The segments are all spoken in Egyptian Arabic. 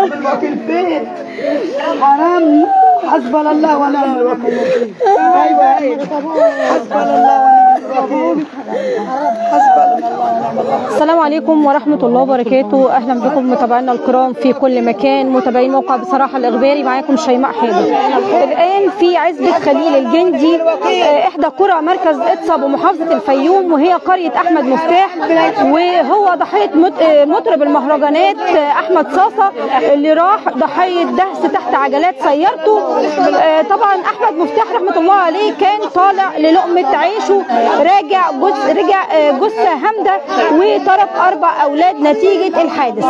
الوكيل فين حرام حسبنا الله ونعم الوكيل ايوه ايوه حسبنا الله ونعم الوكيل حسبنا الله ونعم الوكيل السلام عليكم ورحمة الله وبركاته أهلا بكم متابعينا الكرام في كل مكان متابعين موقع بصراحة الإخباري معاكم شيماء حامد الآن في عزبة خليل الجندي آه، إحدى قرى مركز إقصى بمحافظة الفيوم وهي قرية أحمد مفتاح وهو ضحية مط- آه، مطرب المهرجانات آه، أحمد صاصة اللي راح ضحية دهس تحت عجلات سيارته آه، طبعا أحمد مفتاح رحمة الله عليه كان طالع للقمة عيشه راجع جث رجع آه، جثة هامدة وترك أربع أولاد نتيجة الحادث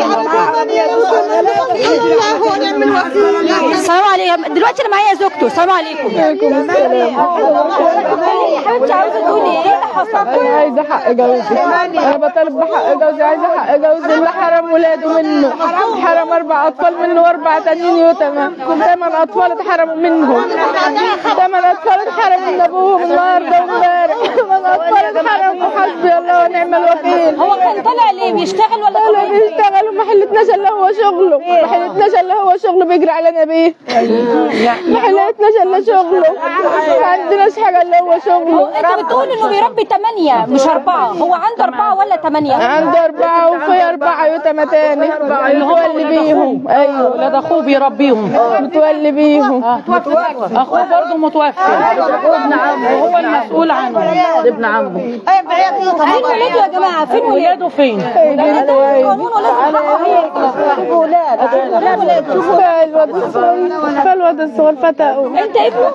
السلام عليكم دلوقتي أنا معايا زوجته السلام عليكم عليكم السلام يا حبيبتي عاوزة تقولي إيه اللي حصل؟ انا عايزه حق جوزي انا بطالب بحق جوزي عايزه حق جوزي اللي حرم ولاده منه حرم اربع اطفال منه واربع تانيين يتامى ثمان اطفال اتحرموا منهم ثمان اطفال اتحرموا من ابوهم النهارده وامبارح ثمان اطفال اتحرموا حسبي الله ونعم الوكيل هو كان طالع ليه بيشتغل ولا قالوا طالع إيه؟ بيشتغلوا ما حلتناش الا هو شغله ما حلتناش الا هو شغله بيجري علينا بيه ما حلتناش الا شغله ما عندناش حاجه الا هو شغله انت بتقول انه بيربي ثمانية مش أربعة هو عنده أربعة ولا ثمانية؟ عنده أربعة وفي أربعة يتامى تاني متولي بيهم أيوه ولاد اخوه بيربيهم متولي بيهم اخوه برضه متوفي وهو المسؤول عنه ابن عمه فين ولاده يا جماعة؟ فين ولاده؟ ولاده فين؟ قانون ولازم حقه هيرجع فالواد الصغير فالواد الصغير فتاه انت ابنه؟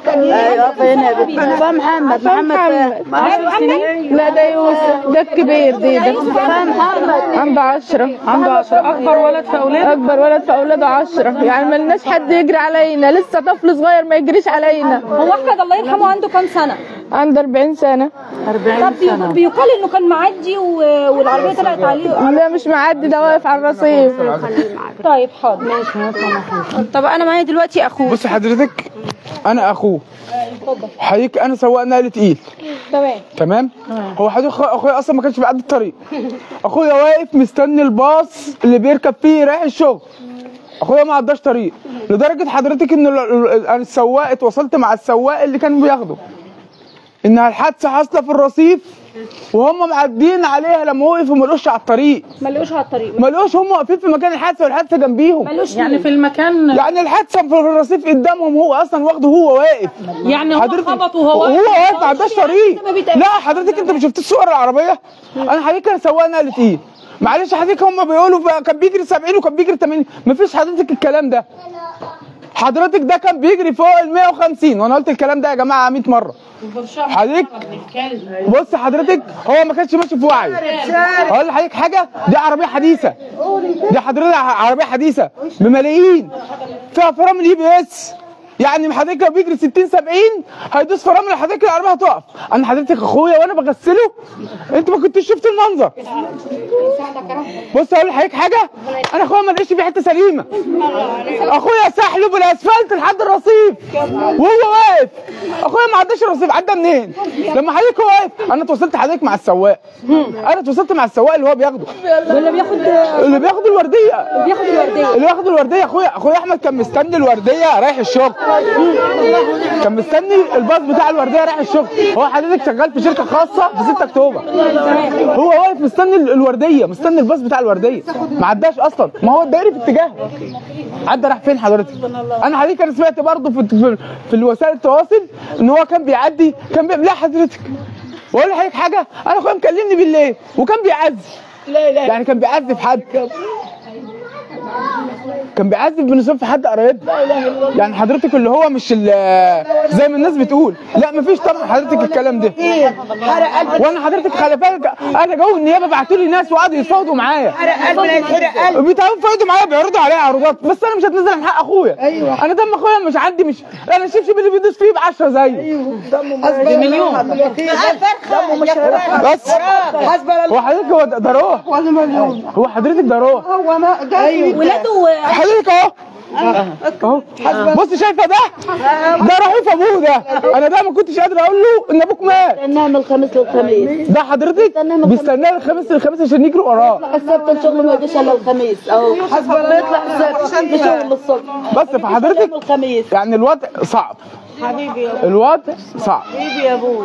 محمد محمد لا ده يوسف ده الكبير دي ده عنده عشرة عنده عشرة اكبر ولد في اولاده أكبر ولد في أولاده عشرة يعني ملناش حد يجري علينا لسه طفل صغير ما يجريش علينا هو احمد الله يرحمه عنده كام سنة؟ عنده 40 سنة 40 طب بي- بيقال انه كان معدي و- والعربية طلعت عليه لا مش معدي ده واقف على الرصيف طيب حاضر ماشي طب انا معايا دلوقتي اخوه بص حضرتك انا اخوه حضرتك انا سواق نقل تقيل تمام تمام هو حضرتك أخو- اخويا اصلا ما كانش بيعدي الطريق اخويا واقف مستني الباص اللي بيركب فيه رايح الشغل اخويا ما عداش طريق لدرجه حضرتك ان ال- ال- انا السواق اتواصلت مع السواق اللي كان بياخده انها الحادثه حاصله في الرصيف وهم معديين عليها لما وقفوا ما لقوش على الطريق ما لقوش على الطريق ما لقوش هم واقفين في مكان الحادثه والحادثه جنبيهم ملوش يعني يعني في المكان يعني الحادثه في الرصيف قدامهم هو اصلا واخده هو واقف يعني هو خبط وهو هو واقف ما عداش طريق ما بيتقابلش. لا حضرتك انت مش شفت الصور العربيه انا حضرتك انا سواق نقل تقيل معلش حضرتك هم بيقولوا بقى كان بيجري 70 وكان بيجري 80 مفيش حضرتك الكلام ده حضرتك ده كان بيجري فوق ال 150 وانا قلت الكلام ده يا جماعه 100 مره حضرتك بص حضرتك هو ما كانش ماشي في وعي اقول لحضرتك حاجه دي عربيه حديثه دي حضرتك عربيه حديثه بملايين فيها فرامل اي بي اس يعني حضرتك لو بيجري 60 70 هيدوس فرامل حضرتك العربيه هتقف انا حضرتك اخويا وانا بغسله انت ما كنتش شفت المنظر بص اقول لحضرتك حاجه انا اخويا ما لقيتش فيه حته سليمه اخويا سحله بالاسفلت لحد الرصيف وهو واقف اخويا ما عداش الرصيف عدى منين لما حضرتك هو واقف انا اتواصلت حضرتك مع السواق انا اتواصلت مع السواق اللي هو بياخده ولا بياخد اللي بياخد الورديه بياخد الوردية اللي واخد الورديه اخويا اخويا احمد كان مستني الورديه رايح الشغل كان مستني الباص بتاع الورديه رايح الشغل هو حضرتك شغال في شركه خاصه في 6 اكتوبر هو واقف مستني ال- الورديه مستني الباص بتاع الورديه ما عداش اصلا ما هو الدائري في اتجاهه عدى راح فين حضرتك انا حضرتك انا سمعت برضه في في, في الوسائل التواصل ان هو كان بيعدي كان بي... لا حضرتك واقول لحضرتك حاجه انا اخويا مكلمني بالليل وكان بيعزي يعني كان بيعزي في حد كان بيعذب بنصف في حد قريب يعني حضرتك اللي هو مش ال- زي ما الناس بتقول لا مفيش طبعا حضرتك الكلام ده وانا حضرتك خلي بالك انا جو النيابه بعتوا لي ناس وقعدوا يتفاوضوا معايا بيتفاوضوا معايا بيعرضوا عليا عروضات بس انا مش هتنزل عن حق اخويا ايوه انا دم اخويا مش عندي مش انا الشبشب اللي بيدوس فيه ب 10 زيه بمليون بس هو حضرتك هو ده ده روح ولا مليون هو حضرتك ده روح هو ما جاي ولاده حضرتك اهو اهو بص شايفه ده ده رهيف ابوه ده انا ده ما كنتش قادر اقول له ان ابوك مات استناها من الخميس للخميس ده حضرتك بيستناه الخميس للخميس عشان يجري وراه السبت الشغل ما يجيش الا الخميس اهو بيطلع السبت بشغل الصبح بس فحضرتك يوم الخميس يعني الوضع صعب حبيبي يا الوضع صعب حبيبي يا ابوي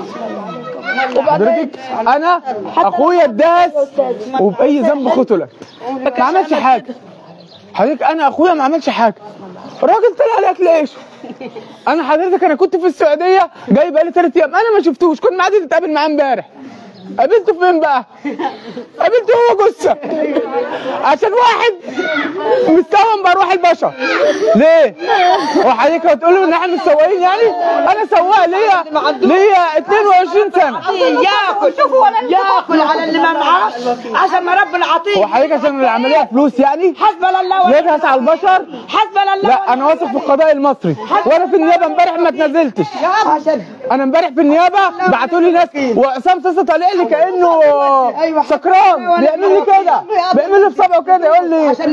حضرتك انا اخويا اتداس وباي ذنب قتلك ما عملش حاجه حضرتك انا اخويا ما عملش حاجه راجل طلع لك ليش انا حضرتك انا كنت في السعوديه جاي بقالي ثلاث ايام انا ما شفتوش كنت معدي تتقابل معاه امبارح قابلته فين بقى؟ قابلته هو جثه عشان واحد مستوهم بروح البشر ليه؟ هو حضرتك هتقول له ان احنا مش سواقين يعني؟ انا سواق ليا ليا 22 سنه ياكل ياكل على اللي ما معاش عشان ما ربنا عطيه هو حضرتك عشان العمليه فلوس يعني؟ حسبنا الله ونعم يدهس على البشر؟ حسبنا الله لا انا واثق في القضاء المصري وانا في النيابه امبارح ما اتنازلتش عشان انا امبارح في النيابه بعتوا لي ناس وعصام صاصا طالع لي كانه سكران بيعمل لي كده بيعمل لي في صبعه كده يقول لي انت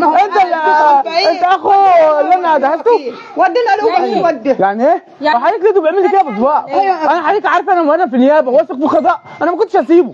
اللي انت اخو اللي انا دهسته ودينا له ودي يعني ايه؟ يعني- وحضرتك لقيته بيعمل لي كده بصباعه انا حضرتك عارفه انا وانا في النيابه واثق في القضاء انا ما كنتش هسيبه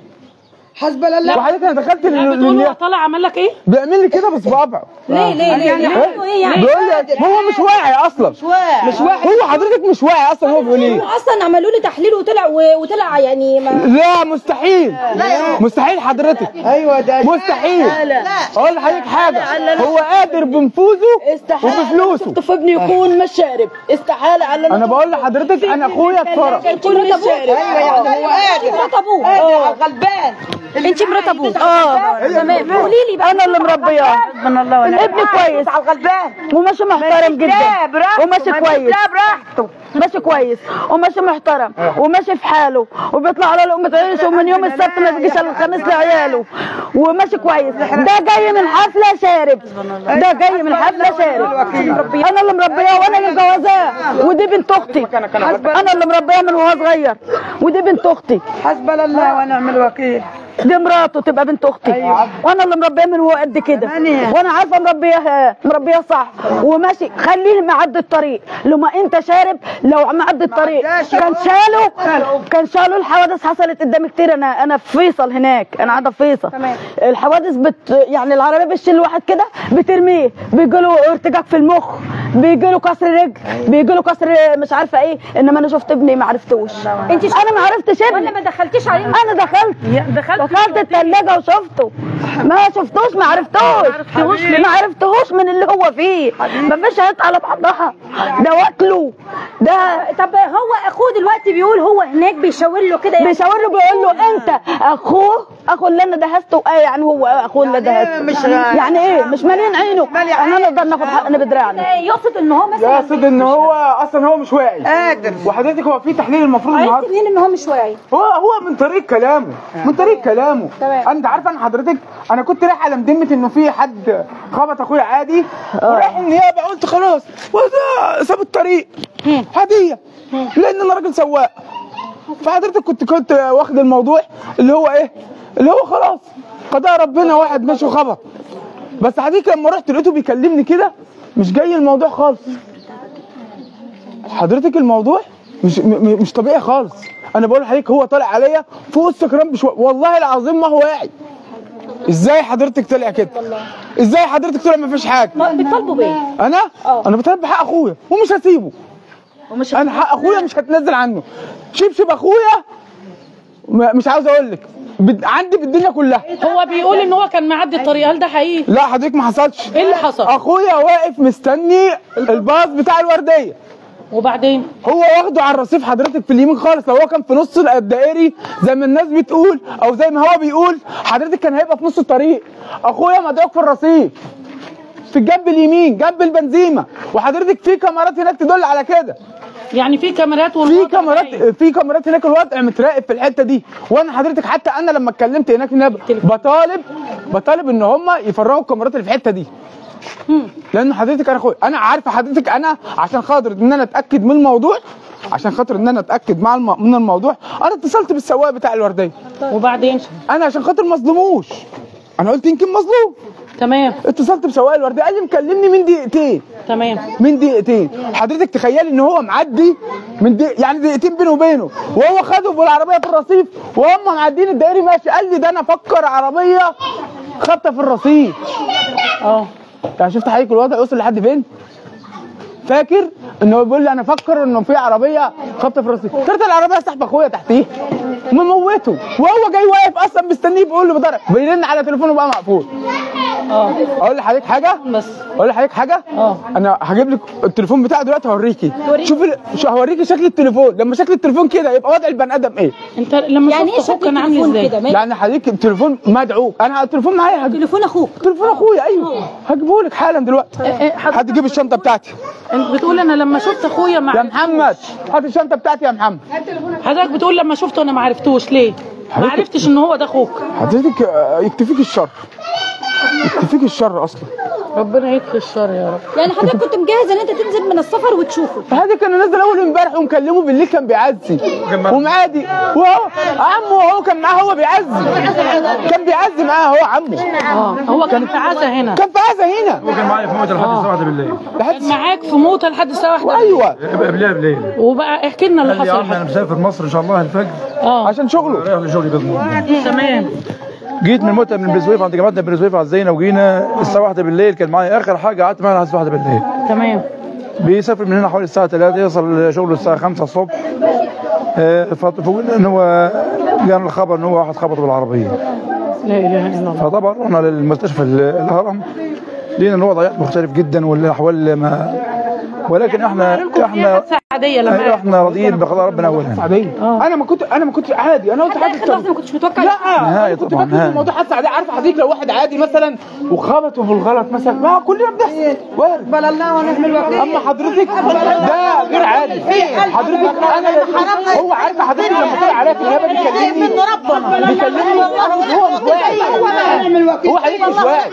حسبنا الله وحضرتك انا دخلت لا لل- بتقول هو للنيابه طالع عمل لك ايه؟ بيعمل لي كده بصباعه ليه ليه ليه ليه عنده ايه يعني بيقول لي هو مش واعي اصلا مش واعي مش واعي هو حضرتك مش واعي اصلا هو بيقول ايه هو اصلا عملوا لي تحليل وطلع و- وطلع يعني ما لا مستحيل مستحيل حضرتك ايوه ده مستحيل اقول لحضرتك حاجه هو قادر بنفوذه استحالة وبفلوسه شفت ابني يكون مش شارب استحالة على انا بقول لحضرتك انا اخويا اتفرج يكون مش شارب ايوه يعني هو قادر مرات ابوه قادر غلبان انت مرات ابوه اه تمام قولي لي بقى انا اللي مربياه من الله ونعم ابني كويس على الغلبان وماشي محترم جدا براحته وماشي ما كويس لا براحته ماشي كويس وماشي محترم وماشي في حاله وبيطلع على لقمة عيشه ومن يوم السبت ما بيجيش الا الخميس لعياله وماشي كويس ده جاي من حفلة شارب ده جاي من حفلة شارب انا اللي مربياه وانا اللي مجوزاه ودي بنت اختي انا اللي مربياه من وهو صغير ودي بنت اختي حسبنا الله ونعم الوكيل دي مراته تبقى بنت اختي وانا اللي مربيه من هو قد كده ثمانية. وانا عارفه مربيها مربيها صح وماشي خليه معدي الطريق لما انت شارب لو معدي الطريق كان شالوا كان شالوا الحوادث حصلت قدامي كتير انا انا في فيصل هناك انا قاعده في فيصل الحوادث بت يعني العربيه بتشيل واحد كده بترميه بيجي له ارتجاج في المخ بيجي له كسر رجل بيجي له كسر مش عارفه ايه انما انا شفت ابني ما عرفتوش انت انا ما عرفتش ابني ولا ما دخلتيش عليه انا دخلت دخلت دخلت الثلاجة وشفته ما شفتوش ما عرفتوش ما عرفتهوش من اللي هو فيه ما فيش هيط على بعضها ده واكله ده طب هو اخوه دلوقتي بيقول هو هناك بيشاور له كده يعني بيشاور له بيقول له انت اخوه اخو اللي انا دهسته ايه يعني هو اخوه اللي دهسته مش- يعني ايه مش مالين عينه انا نقدر ناخد حقنا بدراعنا يقصد ان هو مثلا يقصد ان هو اصلا هو مش واعي قادر وحضرتك هو في تحليل المفروض عرفت النهارده منين ان هو مش واعي هو هو من طريق كلامه من طريق كلامه تمام. انت عارفه انا حضرتك انا كنت رايح على مدمه انه في حد خبط اخويا عادي ورايح النيابه قلت خلاص وده ساب الطريق عاديه لان انا راجل سواق فحضرتك كنت كنت واخد الموضوع اللي هو ايه اللي هو خلاص قضاء ربنا واحد ماشي وخبط بس حضرتك لما رحت لقيته بيكلمني كده مش جاي الموضوع خالص حضرتك الموضوع مش م- م- مش طبيعي خالص انا بقول لحضرتك هو طالع عليا فوق السكران بشويه والله العظيم ما هو واعي ازاي حضرتك طلع كده ازاي حضرتك طلع ما فيش حاجه ما بيطالبوا بايه انا انا بطالب بحق اخويا ومش هسيبه انا حق اخويا مش هتنزل عنه شبشب اخويا ما- مش عاوز اقول لك بد- عندي بالدنيا كلها هو بيقول ان هو كان معدي الطريق هل ده حقيقي؟ لا حضرتك ما حصلش ايه اللي حصل؟ اخويا واقف مستني الباص بتاع الورديه وبعدين هو واخده على الرصيف حضرتك في اليمين خالص لو هو كان في نص الدائري زي ما الناس بتقول او زي ما هو بيقول حضرتك كان هيبقى في نص الطريق اخويا مدعوك في الرصيف في الجنب اليمين جنب البنزيمه وحضرتك في كاميرات هناك تدل على كده يعني في كاميرات في والوضع كاميرات باين. في كاميرات هناك الوضع متراقب في الحته دي وانا حضرتك حتى انا لما اتكلمت هناك هنا بطالب بطالب ان هم يفرغوا الكاميرات اللي في الحته دي لان حضرتك انا اخويا انا عارفه حضرتك انا عشان خاطر ان انا اتاكد من الموضوع عشان خاطر ان انا اتاكد مع الم... من الموضوع انا اتصلت بالسواق بتاع الورديه وبعدين انا عشان خاطر ما اظلموش انا قلت يمكن مظلوم تمام اتصلت بسواق الورديه قال لي مكلمني من دقيقتين تمام من دقيقتين حضرتك تخيلي ان هو معدي من دق... يعني دقيقتين بينه وبينه وهو خده في العربيه في الرصيف وهم معديين الدائري ماشي قال لي ده انا افكر عربيه خبطه في الرصيف اه يعني شفت حضرتك الوضع وصل لحد فين؟ فاكر ان هو بيقول لي انا افكر انه في عربيه خبطه في الرصيف طلعت العربيه سحب اخويا تحتيه مموته وهو جاي واقف اصلا مستنيه بيقول له بضرب بيرن على تليفونه بقى مقفول اه اقول لحضرتك حاجه بس اقول لحضرتك حاجه اه. انا هجيب لك التليفون بتاعي دلوقتي هوريكي شوف ال... شو هوريكي شكل التليفون لما شكل التليفون كده يبقى وضع البني ادم ايه انت لما يعني ايه شفت اخوك شكل كان عامل التليفون ازاي كده؟ ما- يعني حضرتك التليفون مدعوك انا التليفون معايا هجيب تليفون اخوك تليفون اخويا ايوه هجيبه لك حالا دلوقتي إيه، حضرتك- حد يجيب الشنطه بتاعتي انت بتقول انا لما شفت اخويا ما يا محمد هات الشنطه بتاعتي يا محمد حضرتك بتقول لما شفته انا ما عرفتوش ليه؟ ما حضرتك- عرفتش ان هو ده اخوك حضرتك آه، يكتفيك الشر يكتفيك الشر اصلا ربنا يكفي الشر يا رب يعني حضرتك كنت مجهز ان انت تنزل من السفر وتشوفه هذا كان نازل اول امبارح ومكلمه بالليل كان بيعزي ومعادي وهو عمه هو كان معاه هو بيعزي كان بيعزي معاه هو عمه اه هو كان في عزا هنا كان في عزا هنا كان معايا في موت لحد الساعه واحدة بالليل لحد كان معاك في موته لحد الساعه واحدة ايوه قبلها بالليل وبقى احكي لنا اللي قال لي يا حصل عم انا مسافر مصر ان شاء الله الفجر اه عشان شغله رايح لشغلي بضمون تمام جيت من موتى من بني سويف عند جامعتنا بني سويف عزينا وجينا الساعه واحدة بالليل كان معايا اخر حاجه قعدت معاه لحد الساعه واحدة بالليل تمام بيسافر من هنا حوالي الساعه 3 يوصل شغله الساعه 5 الصبح آه، فوجئنا ان هو جانا الخبر ان هو واحد خبطه بالعربيه لا اله الا الله فطبعا رحنا للمستشفى ال- الهرم لقينا ان الوضع مختلف جدا والاحوال ما ولكن احنا احنا حادثه عاديه لما احنا راضيين بقضاء ربنا اولا عادية انا ما كنت انا ما كنتش عادي انا قلت حتى حاجه اخر لحظه ما كنتش متوقع لا نهاية أنا كنت طبعاً، فاكر إن نهاية. الموضوع حادثه عاديه عارف حضرتك لو واحد عادي مثلا وخبطه في الغلط مثلا ما كلنا بنحصل وارد بل الله ونعم الوكيل اما حضرتك ده غير عادي حضرتك انا هو عارف حضرتك لما طلع عليا في الغابه بيكلمني بيكلمني هو مش واعي هو حقيقي مش واعي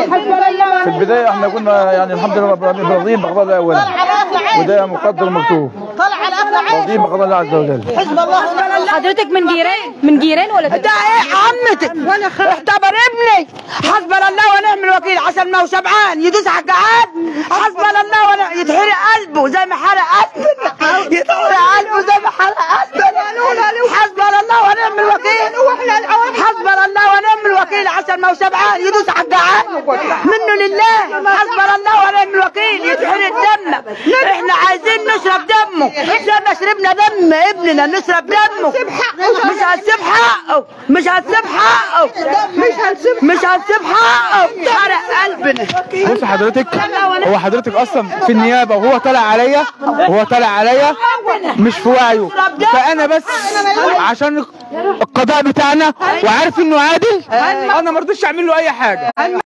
في البدايه احنا كنا يعني الحمد لله رب العالمين راضيين بقضاء الله اولا وده مقدر ومكتوب طلع على اخر عيش راضيين بقضاء الله عز وجل حزب الله حضرتك من جيران من جيران ولا ده ايه عمتك اختبر ابني حسبنا الله ونعم الوكيل عشان ما هو شبعان يدوس على الجعان حسبنا الله ونعم يتحرق قلبه زي ما حرق قلبنا يتحرق قلبه زي ما حرق قلبنا حسبنا الله ونعم الوكيل حسبنا الله ونعم الوكيل عشان ما هو شبعان يدوس على الجعان منه لله حسبنا الله ونعم الوكيل يتحرق دمنا احنا عايزين نشرب دمه زي ما شربنا دم ابننا نشرب دمه مش هنسيب حقه مش هنسيب حقه مش هنسيب مش هنسيب حقه حرق قلبنا بص حضرتك هو حضرتك اصلا في النيابه وهو طالع عليا وهو طالع عليا مش في وعيه فانا بس عشان القضاء بتاعنا وعارف انه عادل انا ما رضيتش اعمل له اي حاجه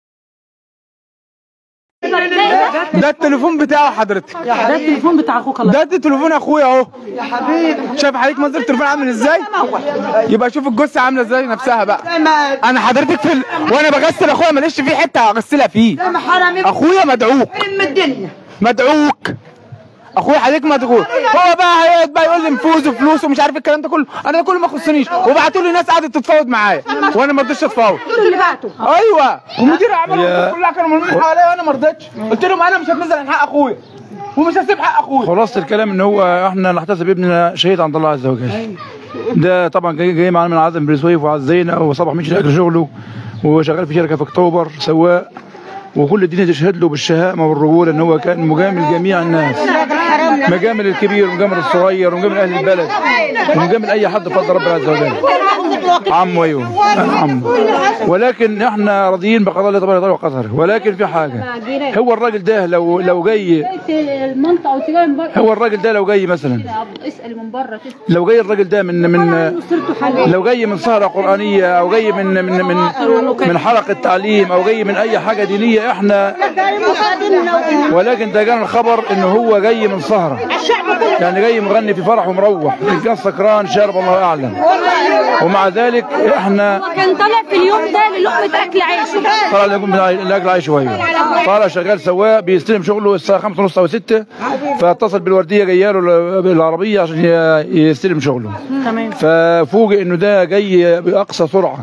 ده التليفون بتاعه حضرتك ده التليفون بتاع اخوك الله ده تليفون اخويا اهو يا حبيبي شايف حضرتك منظر التليفون عامل ازاي يبقى شوف الجثه عامله ازاي نفسها بقى انا حضرتك في ال... وانا بغسل اخويا ماليش فيه حته اغسلها فيه اخويا مدعوك من الدنيا مدعوك اخويا حضرتك مدعوك هو بقى هيقعد بقى يقول لي نفوذ وفلوس ومش عارف الكلام ده كله انا ده كله ما يخصنيش وبعتوا لي ناس قعدت تتفاوض معايا وانا ما رضيتش اتفاوض اللي بعته ايوه ومدير اعمال الناس كلها كانوا ملمين حواليا وانا ما رضيتش قلت لهم انا مش هتنزل عن حق اخويا ومش هسيب حق اخويا خلاصه الكلام ان هو احنا نحتسب ابننا شهيد عند الله عز وجل ده طبعا جاي جاي معانا من عزم بني سويف وعزينا وصبح مشي لاجل شغله وشغال في شركه في اكتوبر سواق وكل الدنيا تشهد له بالشهامه والرجوله ان هو كان مجامل جميع الناس مجامل الكبير ومجامل الصغير ومجامل اهل البلد ومجامل اي حد بفضل ربنا عز وجل عمو ايوه عمو ولكن احنا راضيين بقضاء الله تبارك وتعالى وقدره ولكن في حاجه هو الراجل ده لو لو جاي المنطقه وتجاه من بره هو الراجل ده لو جاي مثلا اسال من بره لو جاي الراجل ده من من لو جاي من سهره قرانيه او جاي من من من من حلقه تعليم او جاي من اي حاجه دينيه احنا ولكن ده جانا الخبر ان هو جاي من سهره يعني جاي مغني في فرح ومروح إن كان سكران شارب الله اعلم ومع ذلك احنا كان طالع في اليوم ده للقمه اكل عيش طلع لكم من الاجل عايش شويه طالع شغال سواق بيستلم شغله الساعه 5 ونص او 6 فاتصل بالورديه جايه له بالعربيه عشان ي- يستلم شغله تمام ففوجئ انه ده جاي باقصى سرعه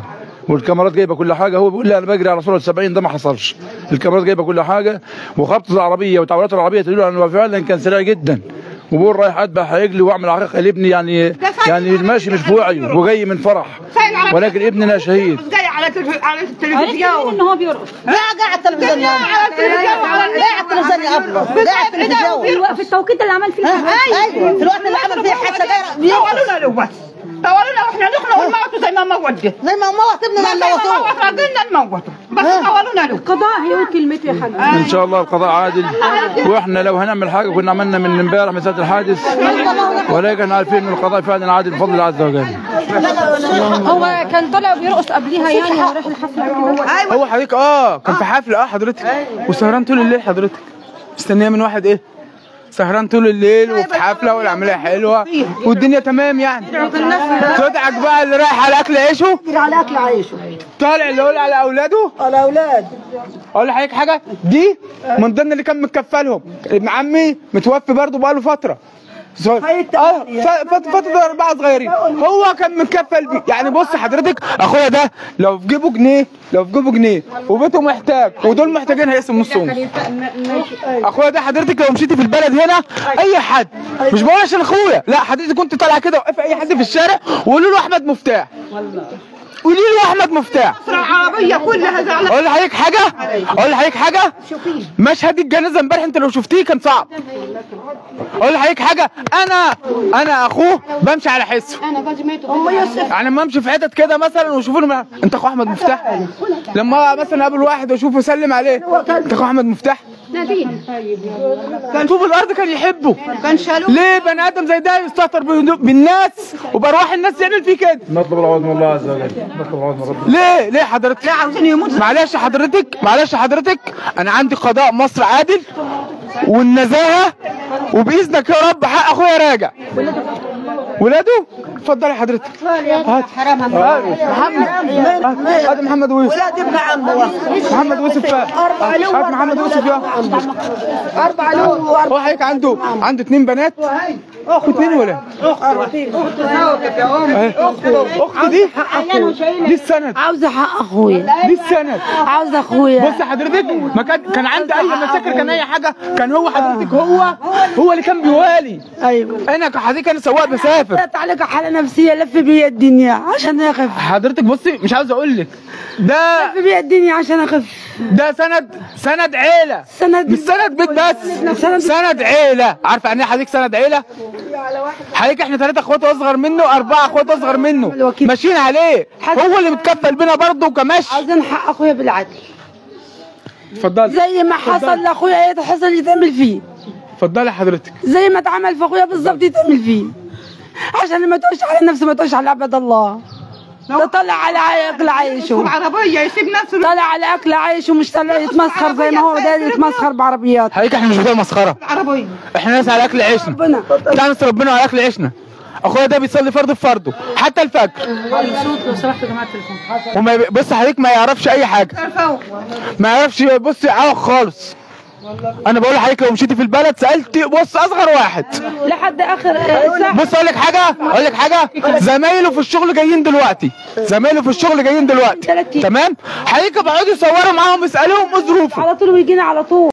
والكاميرات جايبه كل حاجه هو بيقول لي انا بجري على سرعه 70 ده ما حصلش الكاميرات جايبه كل حاجه وخبطه العربيه وتعورات العربيه تدل على انه فعلا كان سريع جدا وبقول رايح اذبح رجلي واعمل عقيقه لابني يعني يعني ماشي مش في وعيه وجاي من فرح ولكن ابننا شهيد جاي على التلف- على عرفت التلفزيون منين ان هو بيرقص لا قاعد على التلفزيون لا على التلفزيون لا على التلفزيون يا ابله لا على التلفزيون في الوقت- في التوقيت اللي عمل فيه ايوه في الوقت اللي عمل فيه حادثه دايره طولونا له بس طولونا واحنا نخلق ونموته زي ما موته زي ما موت ابننا زي ما موت قلنا نموته بس طولونا له القضاء هيقول كلمته يا حاج ان شاء الله القضاء عادل واحنا لو هنعمل حاجه كنا عملنا من امبارح من ساعه الحادث ولكن احنا عارفين ان القضاء فعلا عادل بفضل الله عز وجل هو كان طالع بيرقص قبليها يعني وراح الحفله كده هو حضرتك اه كان في حفله اه حضرتك وسهران طول الليل حضرتك مستنيه من واحد ايه سهران طول الليل وفي حفله والعمليه حلوه والدنيا تمام يعني تدعك بقى اللي رايح على اكل عيشه على اكل عيشه طالع اللي يقول على اولاده على اولاد اقول لحضرتك حاجه دي من ضمن اللي كان مكفلهم ابن عمي متوفي برضه بقاله فتره صغير. اه ف- فت- فتره اربعه صغيرين هو كان مكفل بيه يعني بص حضرتك اخويا ده لو في جيبه جنيه لو في جيبه جنيه وبيته محتاج ودول محتاجين هيقسم نص ونص اخويا ده حضرتك لو مشيتي في البلد هنا اي حد مش بقول عشان اخويا لا حضرتك كنت طالعه كده وقف اي حد في الشارع وقولوا له احمد مفتاح قولي له احمد مفتاح العربيه كلها زعلانه اقول لحضرتك حاجه اقول لحضرتك حاجه مشهد الجنازه امبارح انت لو شفتيه كان صعب اقول لحضرتك حاجه انا انا اخوه بمشي على حسه يعني لما امشي في حتت كده مثلا ويشوفوني ما- انت اخو احمد مفتاح لما مثلا اقابل واحد واشوفه اسلم عليه انت اخو احمد مفتاح كان طوب الارض كان يحبه كان شالوه ليه بني ادم زي ده يستهتر بال- بالناس وبارواح الناس يعمل فيه كده نطلب العوض من الله عز وجل نطلب العوض من ربنا ليه ليه حضرتك لا عاوزين يموت معلش حضرتك معلش حضرتك انا عندي قضاء مصر عادل والنزاهه وباذنك يا رب حق اخويا راجع ولاده اتفضلي حضرتك هات محمد هات محمد ويوسف ولاد ابن عمه محمد يوسف فين؟ هات محمد يوسف يا اربع له هو حضرتك عنده عنده اثنين بنات واثنين ولاد اهي. اختي دي دي السند عاوزه حق اخويا دي السند عاوزه اخويا بص حضرتك ما كان كان عندي اي مشاكل كان اي حاجه كان هو حضرتك هو هو اللي كان بيوالي ايوه انا كحضرتك انا سواق بسافر جت عليك حاله نفسيه لف بيا الدنيا عشان اخف حضرتك بصي مش عاوز اقول لك ده لف بيا الدنيا عشان اخف ده سند سند عيله سند مش سند بيت بس سند- سند عيله عارفه يعني ايه حضرتك سند عيله حضرتك احنا ثلاثه اخوات اصغر منه اربعه اخوات اصغر منه الوكيل. ماشيين عليه هو اللي متكفل بينا برضه كمشي عاوزين حق اخويا بالعدل اتفضلي زي ما حصل لاخويا يتحصل يتعمل فيه اتفضلي حضرتك زي ما اتعمل في اخويا بالظبط يتعمل فيه عشان ما توش على نفسه ما توش على عباد الله ده طلع على اكل عيشه العربيه يسيب نفسه طلع على اكل عيشه مش طلع يتمسخر زي ما هو ده يتمسخر بعربيات حضرتك احنا مش بتوع مسخره العربيه احنا ناس على اكل عيشنا ربنا بتاع ناس ربنا على اكل عيشنا اخويا ده بيصلي فرض في فرضه حتى الفجر صوت لو سمحت يا جماعه التليفون وما يب- بص حضرتك ما يعرفش اي حاجه ما يعرفش بص يعوق خالص انا بقول لحضرتك لو مشيتي في البلد سالت بص اصغر واحد لحد اخر ساعه بص اقول لك حاجه اقول لك حاجه زمايله في الشغل جايين دلوقتي زمايله في الشغل جايين دلوقتي تمام حضرتك بقعدوا يصوروا معاهم يسالوهم ايه ظروفه على طول ويجينا على طول